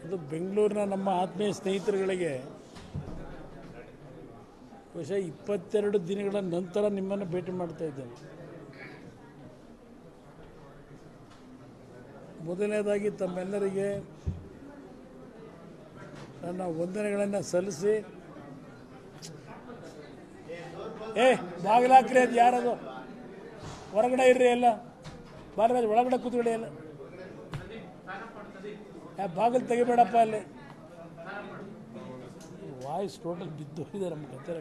ಅದು ಬೆಂಗಳೂರಿನ ನಮ್ಮ ಆತ್ಮೀಯ ಸ್ನೇಹಿತರುಗಳಿಗೆ ಬಹುಶಃ ಇಪ್ಪತ್ತೆರಡು ದಿನಗಳ ನಂತರ ನಿಮ್ಮನ್ನು ಭೇಟಿ ಮಾಡ್ತಾ ಇದ್ದೇನೆ ಮೊದಲನೇದಾಗಿ ತಮ್ಮೆಲ್ಲರಿಗೆ ನನ್ನ ವಂದನೆಗಳನ್ನು ಸಲ್ಲಿಸಿ ಏ ಬಾಗಿಲಾಕ್ರಿ ಅದು ಯಾರದು ಹೊರಗಡೆ ಇರ್ರಿ ಎಲ್ಲ ಬಾರರಾಜ್ ಒಳಗಡೆ ಕೂತ್ಕೊಳ್ಳಿ ಎಲ್ಲ ಯಾ ಬಾಗಿಲು ತೆಗಿಬೇಡಪ್ಪ ಅಲ್ಲಿ ವಾಯ್ಸ್ ಟೋಟಲ್ ಬಿದ್ದು ಹೋಗಿದೆ ನಮ್ಮ ಕತೆ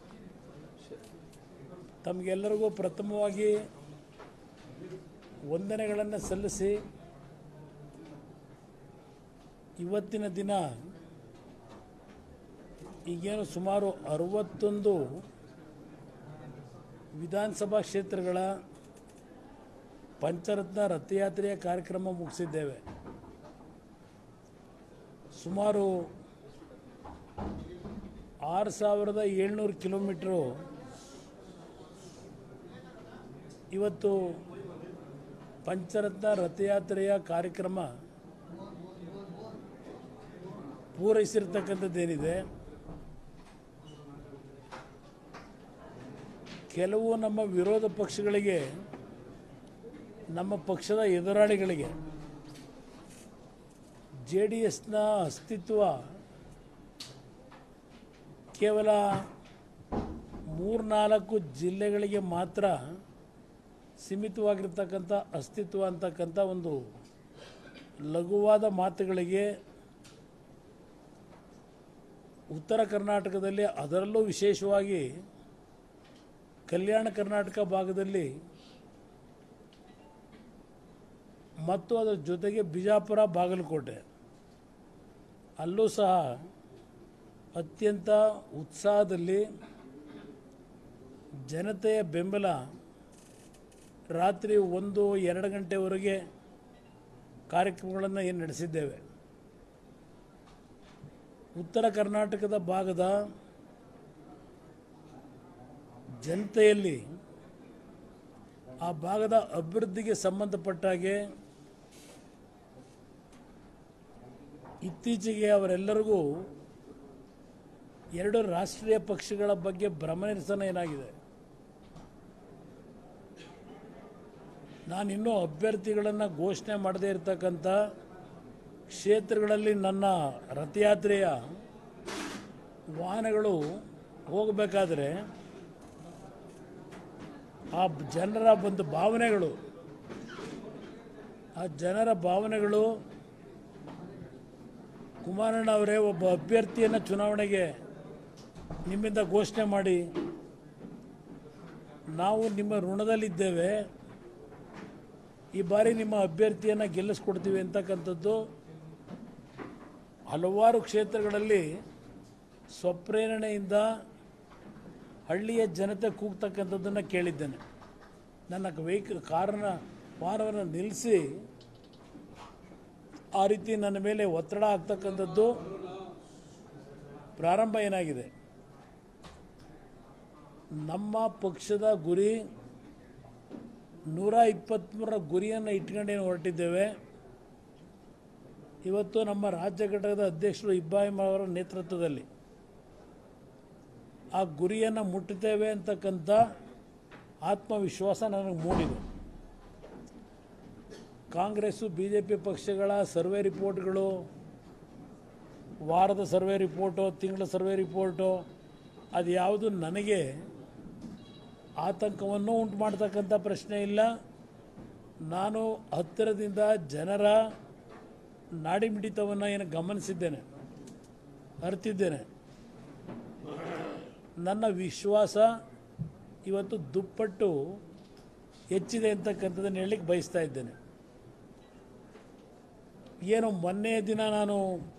ತಮಗೆಲ್ಲರಿಗೂ ಪ್ರಥಮವಾಗಿ ವಂದನೆಗಳನ್ನು ಸಲ್ಲಿಸಿ ಇವತ್ತಿನ ದಿನ ಈಗೇನು ಸುಮಾರು ಅರವತ್ತೊಂದು ವಿಧಾನಸಭಾ ಕ್ಷೇತ್ರಗಳ ಪಂಚರತ್ನ ರಥಯಾತ್ರೆಯ ಕಾರ್ಯಕ್ರಮ ಮುಗಿಸಿದ್ದೇವೆ ಸುಮಾರು ಆರು ಸಾವಿರದ ಏಳ್ನೂರು ಕಿಲೋಮೀಟ್ರು ಇವತ್ತು ಪಂಚರತ್ನ ರಥಯಾತ್ರೆಯ ಕಾರ್ಯಕ್ರಮ ಪೂರೈಸಿರ್ತಕ್ಕಂಥದ್ದೇನಿದೆ ಕೆಲವು ನಮ್ಮ ವಿರೋಧ ಪಕ್ಷಗಳಿಗೆ ನಮ್ಮ ಪಕ್ಷದ ಎದುರಾಳಿಗಳಿಗೆ ಜೆ ಡಿ ಎಸ್ನ ಅಸ್ತಿತ್ವ ಕೇವಲ ಮೂರ್ನಾಲ್ಕು ಜಿಲ್ಲೆಗಳಿಗೆ ಮಾತ್ರ ಸೀಮಿತವಾಗಿರ್ತಕ್ಕಂಥ ಅಸ್ತಿತ್ವ ಅಂತಕ್ಕಂಥ ಒಂದು ಲಘುವಾದ ಮಾತುಗಳಿಗೆ ಉತ್ತರ ಕರ್ನಾಟಕದಲ್ಲಿ ಅದರಲ್ಲೂ ವಿಶೇಷವಾಗಿ ಕಲ್ಯಾಣ ಕರ್ನಾಟಕ ಭಾಗದಲ್ಲಿ ಮತ್ತು ಅದರ ಜೊತೆಗೆ ಬಿಜಾಪುರ ಬಾಗಲಕೋಟೆ ಅಲ್ಲೂ ಸಹ ಅತ್ಯಂತ ಉತ್ಸಾಹದಲ್ಲಿ ಜನತೆಯ ಬೆಂಬಲ ರಾತ್ರಿ ಒಂದು ಎರಡು ಗಂಟೆವರೆಗೆ ಕಾರ್ಯಕ್ರಮಗಳನ್ನು ಏನು ನಡೆಸಿದ್ದೇವೆ ಉತ್ತರ ಕರ್ನಾಟಕದ ಭಾಗದ ಜನತೆಯಲ್ಲಿ ಆ ಭಾಗದ ಅಭಿವೃದ್ಧಿಗೆ ಸಂಬಂಧಪಟ್ಟ ಹಾಗೆ ಇತ್ತೀಚೆಗೆ ಅವರೆಲ್ಲರಿಗೂ ಎರಡು ರಾಷ್ಟ್ರೀಯ ಪಕ್ಷಗಳ ಬಗ್ಗೆ ಭ್ರಮನಿರಸನ ಏನಾಗಿದೆ ನಾನಿನ್ನೂ ಅಭ್ಯರ್ಥಿಗಳನ್ನು ಘೋಷಣೆ ಮಾಡದೇ ಇರತಕ್ಕಂಥ ಕ್ಷೇತ್ರಗಳಲ್ಲಿ ನನ್ನ ರಥಯಾತ್ರೆಯ ವಾಹನಗಳು ಹೋಗಬೇಕಾದ್ರೆ ಆ ಜನರ ಒಂದು ಭಾವನೆಗಳು ಆ ಜನರ ಭಾವನೆಗಳು ಕುಮಾರಣ್ಣ ಅವರೇ ಒಬ್ಬ ಅಭ್ಯರ್ಥಿಯನ್ನು ಚುನಾವಣೆಗೆ ನಿಮ್ಮಿಂದ ಘೋಷಣೆ ಮಾಡಿ ನಾವು ನಿಮ್ಮ ಋಣದಲ್ಲಿದ್ದೇವೆ ಈ ಬಾರಿ ನಿಮ್ಮ ಅಭ್ಯರ್ಥಿಯನ್ನು ಗೆಲ್ಲಿಸ್ಕೊಡ್ತೀವಿ ಅಂತಕ್ಕಂಥದ್ದು ಹಲವಾರು ಕ್ಷೇತ್ರಗಳಲ್ಲಿ ಸ್ವಪ್ರೇರಣೆಯಿಂದ ಹಳ್ಳಿಯ ಜನತೆ ಕೂಗ್ತಕ್ಕಂಥದ್ದನ್ನು ಕೇಳಿದ್ದೇನೆ ನನ್ನ ವೆಹಿಕಲ್ ಕಾರನ್ನ ವಾಹನವನ್ನು ನಿಲ್ಲಿಸಿ ಆ ರೀತಿ ನನ್ನ ಮೇಲೆ ಒತ್ತಡ ಆಗ್ತಕ್ಕಂಥದ್ದು ಪ್ರಾರಂಭ ಏನಾಗಿದೆ ನಮ್ಮ ಪಕ್ಷದ ಗುರಿ ನೂರ ಇಪ್ಪತ್ತ್ಮೂರರ ಗುರಿಯನ್ನು ಇಟ್ಕೊಂಡೇನು ಹೊರಟಿದ್ದೇವೆ ಇವತ್ತು ನಮ್ಮ ರಾಜ್ಯ ಘಟಕದ ಅಧ್ಯಕ್ಷರು ಇಬ್ರಾಹಿಂ ಅವರ ನೇತೃತ್ವದಲ್ಲಿ ಆ ಗುರಿಯನ್ನು ಮುಟ್ಟುತ್ತೇವೆ ಅಂತಕ್ಕಂಥ ಆತ್ಮವಿಶ್ವಾಸ ನನಗೆ ಮೂಡಿದೆ ಕಾಂಗ್ರೆಸ್ಸು ಬಿ ಜೆ ಪಿ ಪಕ್ಷಗಳ ಸರ್ವೆ ರಿಪೋರ್ಟ್ಗಳು ವಾರದ ಸರ್ವೆ ರಿಪೋರ್ಟು ತಿಂಗಳ ಸರ್ವೆ ರಿಪೋರ್ಟು ಅದು ಯಾವುದು ನನಗೆ ಆತಂಕವನ್ನು ಉಂಟು ಮಾಡ್ತಕ್ಕಂಥ ಪ್ರಶ್ನೆ ಇಲ್ಲ ನಾನು ಹತ್ತಿರದಿಂದ ಜನರ ನಾಡಿಮಿಡಿತವನ್ನು ಏನು ಗಮನಿಸಿದ್ದೇನೆ ಅರ್ತಿದ್ದೇನೆ ನನ್ನ ವಿಶ್ವಾಸ ಇವತ್ತು ದುಪ್ಪಟ್ಟು ಹೆಚ್ಚಿದೆ ಅಂತಕ್ಕಂಥದ್ದನ್ನು ಹೇಳಲಿಕ್ಕೆ ಬಯಸ್ತಾ ಇದ್ದೇನೆ ಏನು ಮೊನ್ನೆಯ ದಿನ ನಾನು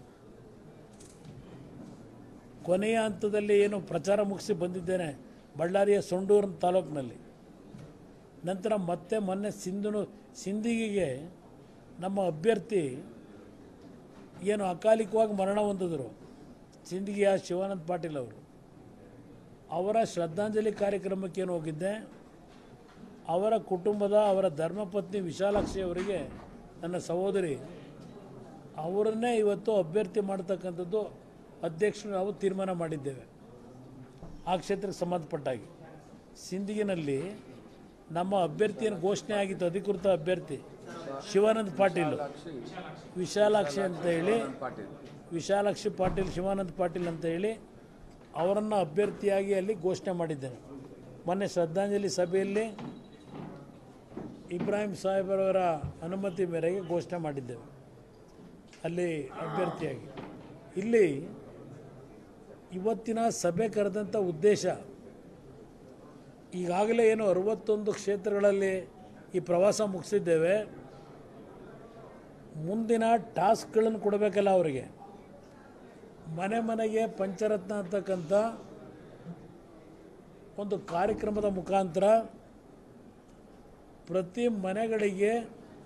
ಕೊನೆಯ ಹಂತದಲ್ಲಿ ಏನು ಪ್ರಚಾರ ಮುಗಿಸಿ ಬಂದಿದ್ದೇನೆ ಬಳ್ಳಾರಿಯ ಸೊಂಡೂರು ತಾಲೂಕಿನಲ್ಲಿ ನಂತರ ಮತ್ತೆ ಮೊನ್ನೆ ಸಿಂಧು ಸಿಂಧಿಗಿಗೆ ನಮ್ಮ ಅಭ್ಯರ್ಥಿ ಏನು ಅಕಾಲಿಕವಾಗಿ ಮರಣ ಹೊಂದಿದ್ರು ಸಿಂದಗಿಯ ಶಿವಾನಂದ ಪಾಟೀಲ್ ಅವರು ಅವರ ಶ್ರದ್ಧಾಂಜಲಿ ಕಾರ್ಯಕ್ರಮಕ್ಕೆ ಏನು ಹೋಗಿದ್ದೆ ಅವರ ಕುಟುಂಬದ ಅವರ ಧರ್ಮಪತ್ನಿ ವಿಶಾಲಾಕ್ಷಿ ಅವರಿಗೆ ನನ್ನ ಸಹೋದರಿ ಅವರನ್ನೇ ಇವತ್ತು ಅಭ್ಯರ್ಥಿ ಮಾಡ್ತಕ್ಕಂಥದ್ದು ಅಧ್ಯಕ್ಷರು ನಾವು ತೀರ್ಮಾನ ಮಾಡಿದ್ದೇವೆ ಆ ಕ್ಷೇತ್ರಕ್ಕೆ ಸಂಬಂಧಪಟ್ಟಾಗಿ ಸಿಂದಗಿನಲ್ಲಿ ನಮ್ಮ ಅಭ್ಯರ್ಥಿಯನ್ನು ಘೋಷಣೆ ಆಗಿತ್ತು ಅಧಿಕೃತ ಅಭ್ಯರ್ಥಿ ಶಿವಾನಂದ ಪಾಟೀಲ್ ವಿಶಾಲಾಕ್ಷಿ ಅಂತ ಹೇಳಿ ಪಾಟೀಲ್ ವಿಶಾಲಾಕ್ಷಿ ಪಾಟೀಲ್ ಶಿವಾನಂದ ಪಾಟೀಲ್ ಅಂತ ಹೇಳಿ ಅವರನ್ನು ಅಭ್ಯರ್ಥಿಯಾಗಿ ಅಲ್ಲಿ ಘೋಷಣೆ ಮಾಡಿದ್ದೇನೆ ಮೊನ್ನೆ ಶ್ರದ್ಧಾಂಜಲಿ ಸಭೆಯಲ್ಲಿ ಇಬ್ರಾಹಿಂ ಸಾಹೇಬರವರ ಅನುಮತಿ ಮೇರೆಗೆ ಘೋಷಣೆ ಮಾಡಿದ್ದೇವೆ ಅಲ್ಲಿ ಅಭ್ಯರ್ಥಿಯಾಗಿ ಇಲ್ಲಿ ಇವತ್ತಿನ ಸಭೆ ಕರೆದಂಥ ಉದ್ದೇಶ ಈಗಾಗಲೇ ಏನು ಅರವತ್ತೊಂದು ಕ್ಷೇತ್ರಗಳಲ್ಲಿ ಈ ಪ್ರವಾಸ ಮುಗಿಸಿದ್ದೇವೆ ಮುಂದಿನ ಟಾಸ್ಕ್ಗಳನ್ನು ಕೊಡಬೇಕಲ್ಲ ಅವರಿಗೆ ಮನೆ ಮನೆಗೆ ಪಂಚರತ್ನ ಅಂತಕ್ಕಂಥ ಒಂದು ಕಾರ್ಯಕ್ರಮದ ಮುಖಾಂತರ ಪ್ರತಿ ಮನೆಗಳಿಗೆ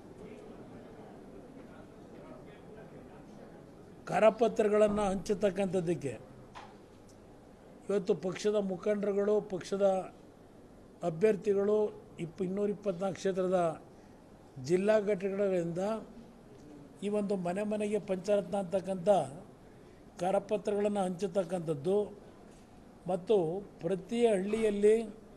ಕರಪತ್ರಗಳನ್ನು ಹಂಚತಕ್ಕಂಥದ್ದಕ್ಕೆ ಇವತ್ತು ಪಕ್ಷದ ಮುಖಂಡರುಗಳು ಪಕ್ಷದ ಅಭ್ಯರ್ಥಿಗಳು ಇಪ್ಪ ಇನ್ನೂರ ಇಪ್ಪತ್ನಾಲ್ಕು ಕ್ಷೇತ್ರದ ಜಿಲ್ಲಾ ಘಟಕಗಳಿಂದ ಈ ಒಂದು ಮನೆ ಮನೆಗೆ ಪಂಚರತ್ನ ಅಂತಕ್ಕಂಥ ಕರಪತ್ರಗಳನ್ನು ಹಂಚತಕ್ಕಂಥದ್ದು ಮತ್ತು ಪ್ರತಿ ಹಳ್ಳಿಯಲ್ಲಿ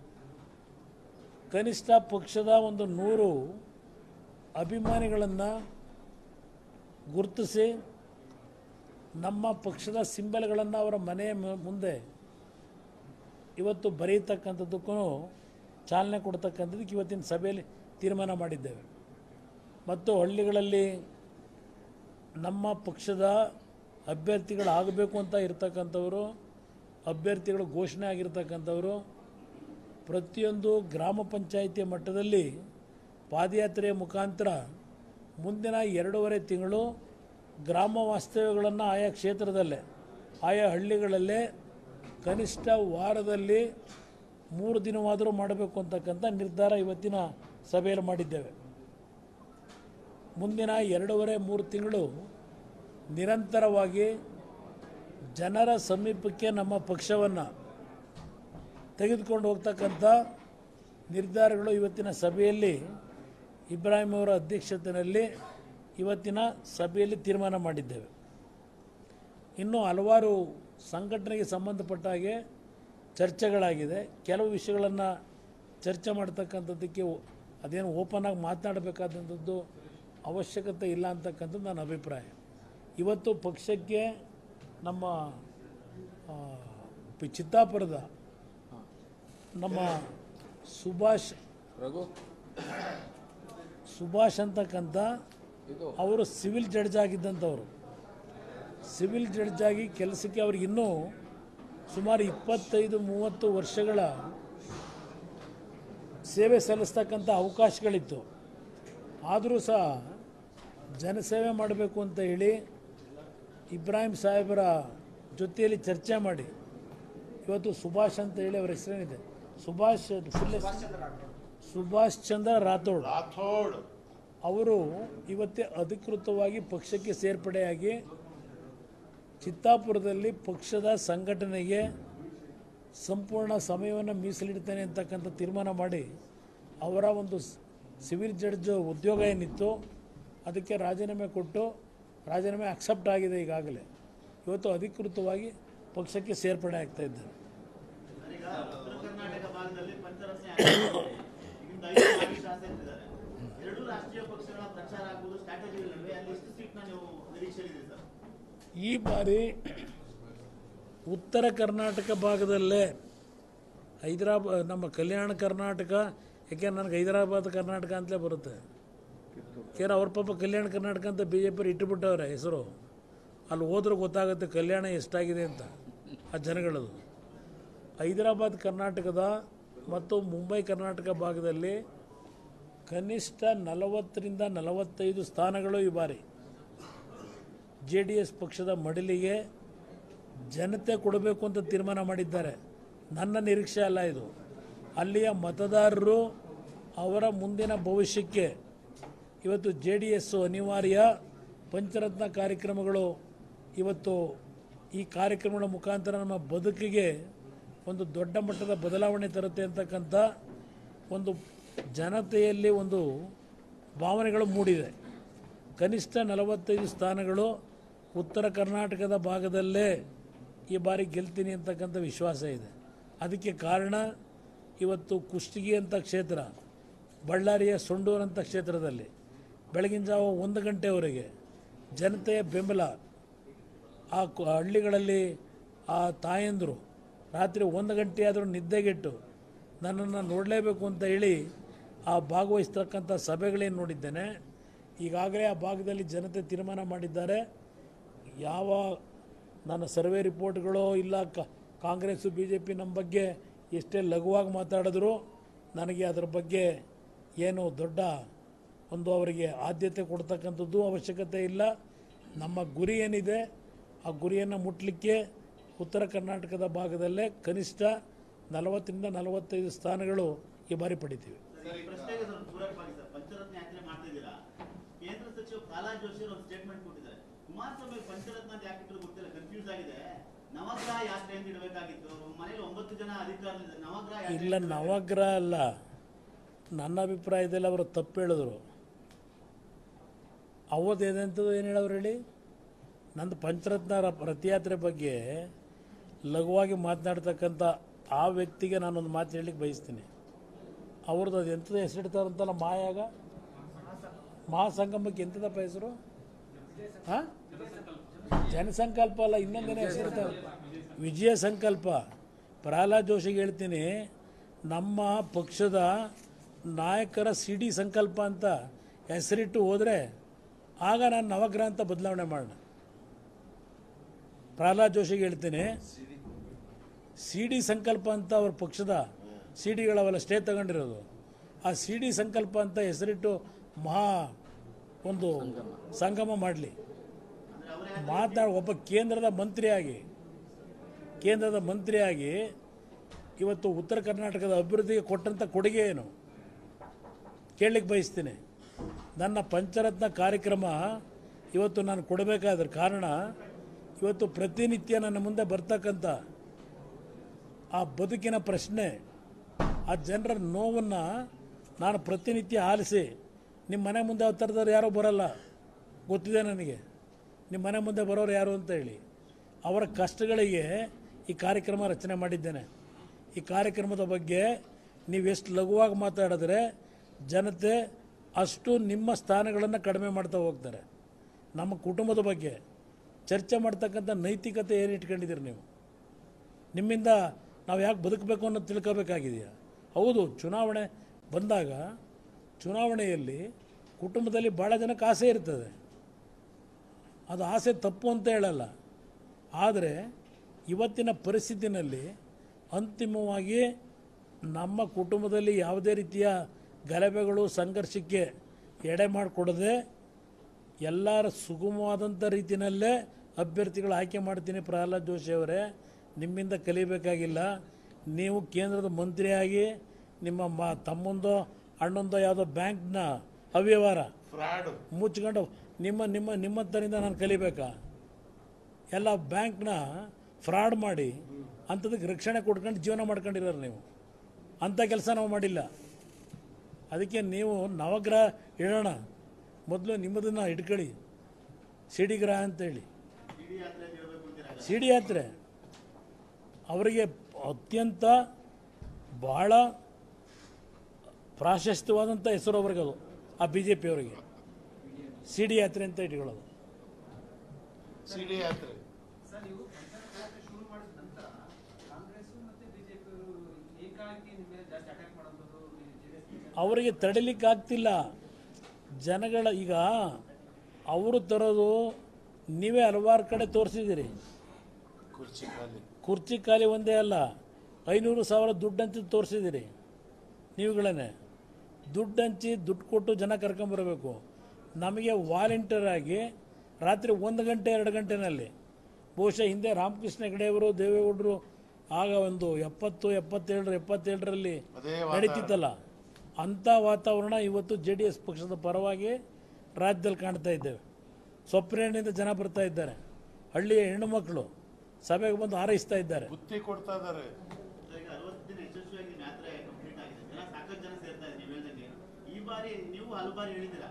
ಕನಿಷ್ಠ ಪಕ್ಷದ ಒಂದು ನೂರು ಅಭಿಮಾನಿಗಳನ್ನು ಗುರುತಿಸಿ ನಮ್ಮ ಪಕ್ಷದ ಸಿಂಬಲ್ಗಳನ್ನು ಅವರ ಮನೆಯ ಮು- ಮುಂದೆ ಇವತ್ತು ಬರೆಯತಕ್ಕಂಥದ್ದಕ್ಕೂ ಚಾಲನೆ ಕೊಡ್ತಕ್ಕಂಥದ್ದಕ್ಕೆ ಇವತ್ತಿನ ಸಭೆಯಲ್ಲಿ ತೀರ್ಮಾನ ಮಾಡಿದ್ದೇವೆ ಮತ್ತು ಹಳ್ಳಿಗಳಲ್ಲಿ ನಮ್ಮ ಪಕ್ಷದ ಅಭ್ಯರ್ಥಿಗಳಾಗಬೇಕು ಅಂತ ಇರ್ತಕ್ಕಂಥವರು ಅಭ್ಯರ್ಥಿಗಳು ಘೋಷಣೆ ಆಗಿರ್ತಕ್ಕಂಥವರು ಪ್ರತಿಯೊಂದು ಗ್ರಾಮ ಪಂಚಾಯಿತಿಯ ಮಟ್ಟದಲ್ಲಿ ಪಾದಯಾತ್ರೆಯ ಮುಖಾಂತರ ಮುಂದಿನ ಎರಡೂವರೆ ತಿಂಗಳು ಗ್ರಾಮ ವಾಸ್ತವ್ಯಗಳನ್ನು ಆಯಾ ಕ್ಷೇತ್ರದಲ್ಲೇ ಆಯಾ ಹಳ್ಳಿಗಳಲ್ಲೇ ಕನಿಷ್ಠ ವಾರದಲ್ಲಿ ಮೂರು ದಿನವಾದರೂ ಮಾಡಬೇಕು ಅಂತಕ್ಕಂಥ ನಿರ್ಧಾರ ಇವತ್ತಿನ ಸಭೆಯಲ್ಲಿ ಮಾಡಿದ್ದೇವೆ ಮುಂದಿನ ಎರಡೂವರೆ ಮೂರು ತಿಂಗಳು ನಿರಂತರವಾಗಿ ಜನರ ಸಮೀಪಕ್ಕೆ ನಮ್ಮ ಪಕ್ಷವನ್ನು ತೆಗೆದುಕೊಂಡು ಹೋಗ್ತಕ್ಕಂಥ ನಿರ್ಧಾರಗಳು ಇವತ್ತಿನ ಸಭೆಯಲ್ಲಿ ಇಬ್ರಾಹಿಂ ಅವರ ಅಧ್ಯಕ್ಷತೆಯಲ್ಲಿ ಇವತ್ತಿನ ಸಭೆಯಲ್ಲಿ ತೀರ್ಮಾನ ಮಾಡಿದ್ದೇವೆ ಇನ್ನು ಹಲವಾರು ಸಂಘಟನೆಗೆ ಸಂಬಂಧಪಟ್ಟ ಹಾಗೆ ಚರ್ಚೆಗಳಾಗಿದೆ ಕೆಲವು ವಿಷಯಗಳನ್ನು ಚರ್ಚೆ ಮಾಡ್ತಕ್ಕಂಥದ್ದಕ್ಕೆ ಓ- ಅದೇನು ಓಪನ್ ಆಗಿ ಮಾತನಾಡಬೇಕಾದಂಥದ್ದು ಅವಶ್ಯಕತೆ ಇಲ್ಲ ಅಂತಕ್ಕಂಥದ್ದು ನನ್ನ ಅಭಿಪ್ರಾಯ ಇವತ್ತು ಪಕ್ಷಕ್ಕೆ ನಮ್ಮ ಆ, ಪಿ- ಚಿತ್ತಾಪುರದ ನಮ್ಮ ಸುಭಾಷ್ ರಘು ಸುಭಾಷ್ ಅಂತಕ್ಕಂಥ ಇದು ಅವರು ಸಿವಿಲ್ ಜಡ್ಜ್ ಆಗಿದ್ದಂಥವ್ರು ಸಿವಿಲ್ ಜಡ್ಜ್ ಆಗಿ ಕೆಲಸಕ್ಕೆ ಅವ್ರಿಗೆ ಇನ್ನೂ ಸುಮಾರು ಇಪ್ಪತ್ತೈದು ಮೂವತ್ತು ವರ್ಷಗಳ ಸೇವೆ ಸಲ್ಲಿಸ್ತಕ್ಕಂಥ ಅವಕಾಶಗಳಿತ್ತು ಆದರೂ ಸಹ ಜನಸೇವೆ ಮಾಡಬೇಕು ಅಂತ ಹೇಳಿ ಇಬ್ರಾಹಿಂ ಸಾಹೇಬರ ಜೊತೆಯಲ್ಲಿ ಚರ್ಚೆ ಮಾಡಿ ಇವತ್ತು ಸುಭಾಷ್ ಅಂತ ಹೇಳಿ ಅವರ ಹೆಸರೇನಿದೆ ಸುಭಾಷ್ ಫುಲ್ ಸುಭಾಷ್ ಚಂದ್ರ ರಾಥೋಡ್ ರಾಥೋಡ್ ಅವರು ಇವತ್ತೇ ಅಧಿಕೃತವಾಗಿ ಪಕ್ಷಕ್ಕೆ ಸೇರ್ಪಡೆಯಾಗಿ ಚಿತ್ತಾಪುರದಲ್ಲಿ ಪಕ್ಷದ ಸಂಘಟನೆಗೆ ಸಂಪೂರ್ಣ ಸಮಯವನ್ನು ಮೀಸಲಿಡ್ತೇನೆ ಅಂತಕ್ಕಂಥ ತೀರ್ಮಾನ ಮಾಡಿ ಅವರ ಒಂದು ಸ್- ಸಿವಿಲ್ ಜಡ್ಜ್ ಉದ್ಯೋಗ ಏನಿತ್ತು ಅದಕ್ಕೆ ರಾಜೀನಾಮೆ ಕೊಟ್ಟು ರಾಜೀನಾಮೆ ಅಕ್ಸೆಪ್ಟ್ ಆಗಿದೆ ಈಗಾಗಲೇ ಇವತ್ತು ಅಧಿಕೃತವಾಗಿ ಪಕ್ಷಕ್ಕೆ ಸೇರ್ಪಡೆ ಆಗ್ತಾ ಇದ್ದಾರೆ ಈಗ ಉತ್ತರ ಕರ್ನಾಟಕ ಭಾಗದಲ್ಲಿ ಪಂಚರತ್ನ ಇಲ್ಲಿಂದ ಐದು ಮಾಜಿ ಶಾಸಕರಿದ್ದಾರೆ ಎರಡು ರಾಷ್ಟ್ರೀಯ ಪಕ್ಷಗಳ ಪ್ರಚಾರ ಆಗುವುದು ಸ್ಟ್ರಾಟಜಿ ನಡುವೆ ಅಲ್ಲಿ ಎಷ್ಟು ಸೀಟ್ನ ನೀವು ನಿರೀಕ್ಷೆಯಲ್ಲಿದೆ ಸರ್ ಈ ಬಾರಿ ಉತ್ತರ ಕರ್ನಾಟಕ ಭಾಗದಲ್ಲೇ ಹೈದರಾಬಾದ್ ನಮ್ಮ ಕಲ್ಯಾಣ ಕರ್ನಾಟಕ ಯಾಕೆ ನನಗೆ ಹೈದರಾಬಾದ್ ಕರ್ನಾಟಕ ಅಂತಲೇ ಬರುತ್ತೆ ಯಾಕೆಂದ್ರೆ ಅವ್ರ ಪಾಪ ಕಲ್ಯಾಣ ಕರ್ನಾಟಕ ಅಂತ ಬಿ ಜೆ ಪಿ ಇಟ್ಟುಬಿಟ್ಟವ್ರೆ ಹೆಸರು ಅಲ್ಲಿ ಹೋದ್ರೆ ಗೊತ್ತಾಗುತ್ತೆ ಕಲ್ಯಾಣ ಎಷ್ಟಾಗಿದೆ ಅಂತ ಆ ಜನಗಳದು ಹೈದರಾಬಾದ್ ಕರ್ನಾಟಕದ ಮತ್ತು ಮುಂಬೈ ಕರ್ನಾಟಕ ಭಾಗದಲ್ಲಿ ಕನಿಷ್ಠ ನಲವತ್ತರಿಂದ ನಲವತ್ತೈದು ಸ್ಥಾನಗಳು ಈ ಬಾರಿ ಜೆ ಡಿ ಎಸ್ ಪಕ್ಷದ ಮಡಲಿಗೆ ಜನತೆ ಕೊಡಬೇಕು ಅಂತ ತೀರ್ಮಾನ ಮಾಡಿದ್ದಾರೆ ನನ್ನ ನಿರೀಕ್ಷೆ ಅಲ್ಲ ಇದು ಅಲ್ಲಿಯ ಮತದಾರರು ಅವರ ಮುಂದಿನ ಭವಿಷ್ಯಕ್ಕೆ ಇವತ್ತು ಜೆ ಡಿ ಎಸ್ಸು ಅನಿವಾರ್ಯ ಪಂಚರತ್ನ ಕಾರ್ಯಕ್ರಮಗಳು ಇವತ್ತು ಈ ಕಾರ್ಯಕ್ರಮಗಳ ಮುಖಾಂತರ ನಮ್ಮ ಬದುಕಿಗೆ ಒಂದು ದೊಡ್ಡ ಮಟ್ಟದ ಬದಲಾವಣೆ ತರುತ್ತೆ ಅಂತಕ್ಕಂಥ ಒಂದು ಜನತೆಯಲ್ಲಿ ಒಂದು ಭಾವನೆಗಳು ಮೂಡಿದೆ ಕನಿಷ್ಠ ನಲವತ್ತೈದು ಸ್ಥಾನಗಳು ಉತ್ತರ ಕರ್ನಾಟಕದ ಭಾಗದಲ್ಲೇ ಈ ಬಾರಿ ಗೆಲ್ತೀನಿ ಅಂತಕ್ಕಂಥ ವಿಶ್ವಾಸ ಇದೆ ಅದಕ್ಕೆ ಕಾರಣ ಇವತ್ತು ಕುಷ್ಟಗಿ ಅಂತ ಕ್ಷೇತ್ರ ಬಳ್ಳಾರಿಯ ಸೊಂಡೂರು ಅಂತ ಕ್ಷೇತ್ರದಲ್ಲಿ ಬೆಳಗಿನ ಜಾವ ಒಂದು ಗಂಟೆವರೆಗೆ ಜನತೆಯ ಬೆಂಬಲ ಆ ಕು- ಹಳ್ಳಿಗಳಲ್ಲಿ ಆ ತಾಯಂದರು ರಾತ್ರಿ ಒಂದು ಗಂಟೆ ಆದರೂ ನಿದ್ದೆಗೆಟ್ಟು ನನ್ನನ್ನು ನೋಡಲೇಬೇಕು ಅಂತ ಹೇಳಿ ಆ ಭಾಗವಹಿಸ್ತಕ್ಕಂಥ ಸಭೆಗಳೇನು ನೋಡಿದ್ದೇನೆ ಈಗಾಗಲೇ ಆ ಭಾಗದಲ್ಲಿ ಜನತೆ ತೀರ್ಮಾನ ಮಾಡಿದ್ದಾರೆ ಯಾವ ನನ್ನ ಸರ್ವೆ ರಿಪೋರ್ಟ್ಗಳೋ ಇಲ್ಲ ಕ ಕಾಂಗ್ರೆಸ್ಸು ಬಿ ಜೆ ಪಿ ನಮ್ಮ ಬಗ್ಗೆ ಎಷ್ಟೇ ಲಘುವಾಗಿ ಮಾತಾಡಿದ್ರು ನನಗೆ ಅದರ ಬಗ್ಗೆ ಏನು ದೊಡ್ಡ ಒಂದು ಅವರಿಗೆ ಆದ್ಯತೆ ಕೊಡ್ತಕ್ಕಂಥದ್ದು ಅವಶ್ಯಕತೆ ಇಲ್ಲ ನಮ್ಮ ಗುರಿ ಏನಿದೆ ಆ ಗುರಿಯನ್ನು ಮುಟ್ಟಲಿಕ್ಕೆ ಉತ್ತರ ಕರ್ನಾಟಕದ ಭಾಗದಲ್ಲೇ ಕನಿಷ್ಠ ನಲವತ್ತರಿಂದ ನಲವತ್ತೈದು ಸ್ಥಾನಗಳು ಈ ಬಾರಿ ಪಡಿತೀವಿ ಸರ್, ಈ ಪ್ರಶ್ನೆಗೆ ಸ್ವಲ್ಪ ಪೂರಕವಾಗಿ ಸರ್ ಪಂಚರತ್ನ ಯಾತ್ರೆ ಮಾಡ್ತಾ ಇದ್ದೀರಾ ಕೇಂದ್ರ ಸಚಿವ ಪ್ರಹ್ಲಾದ್ ಜೋಶಿ ಅವರು ಒಂದು ಸ್ಟೇಟ್ಮೆಂಟ್ ಕೊಟ್ಟಿದ್ದಾರೆ ಕುಮಾರಸ್ವಾಮಿ ಅವ್ರು ಪಂಚರತ್ನ ಅಂತ ಯಾಕೆ ಇಟ್ಟಿದ್ರು ಗೊತ್ತಿಲ್ಲ ಕನ್ಫ್ಯೂಸ್ ಆಗಿದೆ ನವಗ್ರಹ ಯಾತ್ರೆ ಅಂತ ಇಡಬೇಕಾಗಿತ್ತು ಮನೇಲಿ ಒಂಬತ್ತು ಜನ ಅಧಿಕಾರಿಗಳಿದ್ದಾರೆ ನವಗ್ರಹ ಯಾತ್ರೆ ಇಲ್ಲ ನವಗ್ರಹ ಅಲ್ಲ ನನ್ನ ಅಭಿಪ್ರಾಯದಲ್ಲಿ ಅವರು ತಪ್ಪು ಹೇಳಿದ್ರು ಅವತ್ತೇನಂತದ್ದು ಏನು ಹೇಳವ್ರು ಹೇಳಿ ನಂದು ಪಂಚರತ್ನ ರ- ರಥಯಾತ್ರೆ ಬಗ್ಗೆ ಲಘುವಾಗಿ ಮಾತನಾಡ್ತಕ್ಕಂಥ ಆ ವ್ಯಕ್ತಿಗೆ ನಾನೊಂದು ಮಾತು ಹೇಳಲಿಕ್ಕೆ ಬಯಸ್ತೀನಿ ಅವ್ರದ್ದು ಅದು ಎಂಥದ್ದು ಹೆಸರಿಡ್ತಾರಂತಲ್ಲ ಮಾಯಾಗ ಮಹಾಸಂಗಮಕ್ಕೆ ಎಂಥದಪ್ಪ ಹೆಸರು ಹಾಂ ಜನಸಂಕಲ್ಪ ಅಲ್ಲ ಇನ್ನೊಂದೇನೋ ಹೆಸರಿರ್ತಾರೆ ವಿಜಯ ಸಂಕಲ್ಪ ಪ್ರಹ್ಲಾದ್ ಜೋಶಿಗೆ ಹೇಳ್ತೀನಿ ನಮ್ಮ ಪಕ್ಷದ ನಾಯಕರ ಸಿ ಡಿ ಸಂಕಲ್ಪ ಅಂತ ಹೆಸರಿಟ್ಟು ಹೋದರೆ ಆಗ ನಾನು ನವಗ್ರಹ ಅಂತ ಬದಲಾವಣೆ ಮಾಡೋಣ ಪ್ರಹ್ಲಾದ್ ಜೋಶಿಗೆ ಹೇಳ್ತೀನಿ ಸಿ ಡಿ ಸಂಕಲ್ಪ ಅಂತ ಅವ್ರ ಪಕ್ಷದ ಸಿ ಡಿಗಳವೆಲ್ಲ ಸ್ಟೇ ತಗೊಂಡಿರೋದು ಆ ಸಿ ಡಿ ಸಂಕಲ್ಪ ಅಂತ ಹೆಸರಿಟ್ಟು ಮಹಾ ಒಂದು ಸಂಗಮ ಮಾಡಲಿ ಮಾತನಾಡ ಒಬ್ಬ ಕೇಂದ್ರದ ಮಂತ್ರಿಯಾಗಿ ಕೇಂದ್ರದ ಮಂತ್ರಿಯಾಗಿ ಇವತ್ತು ಉತ್ತರ ಕರ್ನಾಟಕದ ಅಭಿವೃದ್ಧಿಗೆ ಕೊಟ್ಟಂಥ ಕೊಡುಗೆ ಏನು ಕೇಳಲಿಕ್ಕೆ ಬಯಸ್ತೀನಿ ನನ್ನ ಪಂಚರತ್ನ ಕಾರ್ಯಕ್ರಮ ಇವತ್ತು ನಾನು ಕೊಡಬೇಕಾದ್ರ ಕಾರಣ ಇವತ್ತು ಪ್ರತಿನಿತ್ಯ ನನ್ನ ಮುಂದೆ ಬರ್ತಕ್ಕಂಥ ಆ ಬದುಕಿನ ಪ್ರಶ್ನೆ ಆ ಜನರ ನೋವನ್ನು ನಾನು ಪ್ರತಿನಿತ್ಯ ಆಲಿಸಿ ನಿಮ್ಮ ಮನೆ ಮುಂದೆ ಅವತರದವ್ರು ಯಾರೂ ಬರಲ್ಲ ಗೊತ್ತಿದೆ ನನಗೆ ನಿಮ್ಮ ಮನೆ ಮುಂದೆ ಬರೋರು ಯಾರು ಅಂತ ಹೇಳಿ ಅವರ ಕಷ್ಟಗಳಿಗೆ ಈ ಕಾರ್ಯಕ್ರಮ ರಚನೆ ಮಾಡಿದ್ದೇನೆ ಈ ಕಾರ್ಯಕ್ರಮದ ಬಗ್ಗೆ ನೀವು ಎಷ್ಟು ಲಘುವಾಗಿ ಮಾತಾಡಿದ್ರೆ ಜನತೆ ಅಷ್ಟು ನಿಮ್ಮ ಸ್ಥಾನಗಳನ್ನು ಕಡಿಮೆ ಮಾಡ್ತಾ ಹೋಗ್ತಾರೆ ನಮ್ಮ ಕುಟುಂಬದ ಬಗ್ಗೆ ಚರ್ಚೆ ಮಾಡ್ತಕ್ಕಂಥ ನೈತಿಕತೆ ಏನು ಇಟ್ಕೊಂಡಿದ್ದೀರಿ ನೀವು ನಿಮ್ಮಿಂದ ನಾವು ಯಾಕೆ ಬದುಕಬೇಕು ಅನ್ನೋದು ತಿಳ್ಕೋಬೇಕಾಗಿದೆಯಾ ಹೌದು ಚುನಾವಣೆ ಬಂದಾಗ ಚುನಾವಣೆಯಲ್ಲಿ ಕುಟುಂಬದಲ್ಲಿ ಭಾಳ ಜನಕ್ಕೆ ಆಸೆ ಇರ್ತದೆ ಅದು ಆಸೆ ತಪ್ಪು ಅಂತ ಹೇಳಲ್ಲ ಆದರೆ ಇವತ್ತಿನ ಪರಿಸ್ಥಿತಿನಲ್ಲಿ ಅಂತಿಮವಾಗಿ ನಮ್ಮ ಕುಟುಂಬದಲ್ಲಿ ಯಾವುದೇ ರೀತಿಯ ಗಲಭೆಗಳು ಸಂಘರ್ಷಕ್ಕೆ ಎಡೆ ಮಾಡಿಕೊಡದೆ ಎಲ್ಲರ ಸುಗಮವಾದಂಥ ರೀತಿಯಲ್ಲೇ ಅಭ್ಯರ್ಥಿಗಳು ಆಯ್ಕೆ ಮಾಡ್ತೀನಿ ಪ್ರಹ್ಲಾದ್ ಜೋಶಿ ಅವರೇ ನಿಮ್ಮಿಂದ ಕಲಿಬೇಕಾಗಿಲ್ಲ ನೀವು ಕೇಂದ್ರದ ಮಂತ್ರಿಯಾಗಿ ನಿಮ್ಮ ಮ ತಮ್ಮಂದೋ ಅಣ್ಣಂದೋ ಯಾವುದೋ ಬ್ಯಾಂಕ್ನ ಅವ್ಯವಹಾರ ಫ್ರಾಡ್ ಮುಚ್ಕೊಂಡು ನಿಮ್ಮ ನಿಮ್ಮ ನಿಮ್ಮಂತರಿಂದ ನಾನು ಕಲಿಬೇಕಾ ಎಲ್ಲ ಬ್ಯಾಂಕ್ನ ಫ್ರಾಡ್ ಮಾಡಿ ಅಂಥದಕ್ಕೆ ರಕ್ಷಣೆ ಕೊಡ್ಕೊಂಡು ಜೀವನ ಮಾಡ್ಕೊಂಡಿರೋರು ನೀವು ಅಂಥ ಕೆಲಸ ನಾವು ಮಾಡಿಲ್ಲ ಅದಕ್ಕೆ ನೀವು ನವಗ್ರಹ ಇಡೋಣ ಮೊದಲು ನಿಮ್ಮದನ್ನು ಇಟ್ಕೊಳ್ಳಿ ಸಿಡಿಗ್ರಹ ಅಂತೇಳಿ ಇಡೀ ಯಾತ್ರೆ ಅಂತ ಹೇಳ್ಬೇಕು ಅಂತೀರಾ ಸಿಡಿ ಯಾತ್ರೆ ಅವರಿಗೆ ಅತ್ಯಂತ ಬಹಳ ಪ್ರಾಶಸ್ತ್ಯವಾದಂಥ ಹೆಸರು ಅವ್ರಿಗೆ ಅದು ಆ ಬಿ ಜೆ ಪಿಯವರಿಗೆ ಸಿ ಡಿ ಯಾತ್ರೆ ಅಂತ ಇಟ್ಕೊಳ್ಳೋದು ಸಿಡಿ ಯಾತ್ರೆ ಸರ್ ನೀವು ಪಂಚಾಯತ್ ಯಾತ್ರೆ ಶುರು ಮಾಡಿದ ನಂತರ ಕಾಂಗ್ರೆಸ್ ಮತ್ತೆ ಬಿಜೆಪಿ ಏಕಾಏಕಿ ನಿಮ್ಮ ಮೇಲೆ ಜಾಸ್ತಿ ಅಟ್ಯಾಕ್ ಮಾಡೋದು ಜೆಡಿಎಸ್ ಅವರಿಗೆ ತಡಿಲಿಕ್ಕೆ ಆಗ್ತಿಲ್ಲ ಜನಗಳ ಈಗ ಅವರು ತರೋದು ನೀವೇ ಹಲವಾರು ಕಡೆ ತೋರಿಸಿದ್ದೀರಿ ಕುರ್ಚಿ ಖಾಲಿ ಕುರ್ಚಿ ಖಾಲಿ ಒಂದೇ ಅಲ್ಲ ಐನೂರು ಸಾವಿರ ದುಡ್ಡು ಹಂಚಿ ತೋರಿಸಿದ್ದೀರಿ ನೀವುಗಳನ್ನೇ ದುಡ್ಡು ಹಂಚಿ ದುಡ್ಡು ಕೊಟ್ಟು ಜನ ಕರ್ಕೊಂಬರ್ಬೇಕು ನಮಗೆ ವಾಲಂಟಿಯರ್ ಆಗಿ ರಾತ್ರಿ ಒಂದು ಗಂಟೆ ಎರಡು ಗಂಟೆನಲ್ಲಿ ಬಹುಶಃ ಹಿಂದೆ ರಾಮಕೃಷ್ಣ ಹೆಗಡೆಯವರು ದೇವೇಗೌಡರು ಆಗ ಒಂದು ಎಪ್ಪತ್ತು ಎಪ್ಪತ್ತೇಳರ ಎಪ್ಪತ್ತೇಳರಲ್ಲಿ ಅದೇ ನಡೀತಿತ್ತಲ್ಲ ಅಂಥ ವಾತಾವರಣ ಇವತ್ತು ಜೆ ಡಿ ಎಸ್ ಪಕ್ಷದ ಪರವಾಗಿ ರಾಜ್ಯದಲ್ಲಿ ಕಾಣ್ತಾ ಇದ್ದೇವೆ ಸ್ವಪ್ರೇರಣೆಯಿಂದ ಜನ ಬರ್ತಾ ಇದ್ದಾರೆ ಹಳ್ಳಿಯ ಹೆಣ್ಣುಮಕ್ಕಳು ಸಭೆಗೆ ಬಂದು ಹಾರೈಸ್ತಾ ಇದ್ದಾರೆ ಬುತ್ತಿ ಕೊಡ್ತಾ ಇದಾರೆ ಸೊ ಈಗ ಅರವತ್ತು ದಿನ ಯಶಸ್ವಿಯಾಗಿ ನಿಮ್ಮ ಯಾತ್ರೆ ಕಂಪ್ಲೀಟ್ ಆಗಿದೆ ಜನ ಸಾಕಷ್ಟು ಜನ ಸೇರ್ತಾ ಇದ್ದಾರೆ ನೀವು ಹೇಳ್ದಂಗೆ ಈ ಬಾರಿ ನೀವು ಹಲವು ಬಾರಿ ಹೇಳಿದ್ದೀರಾ ಜನ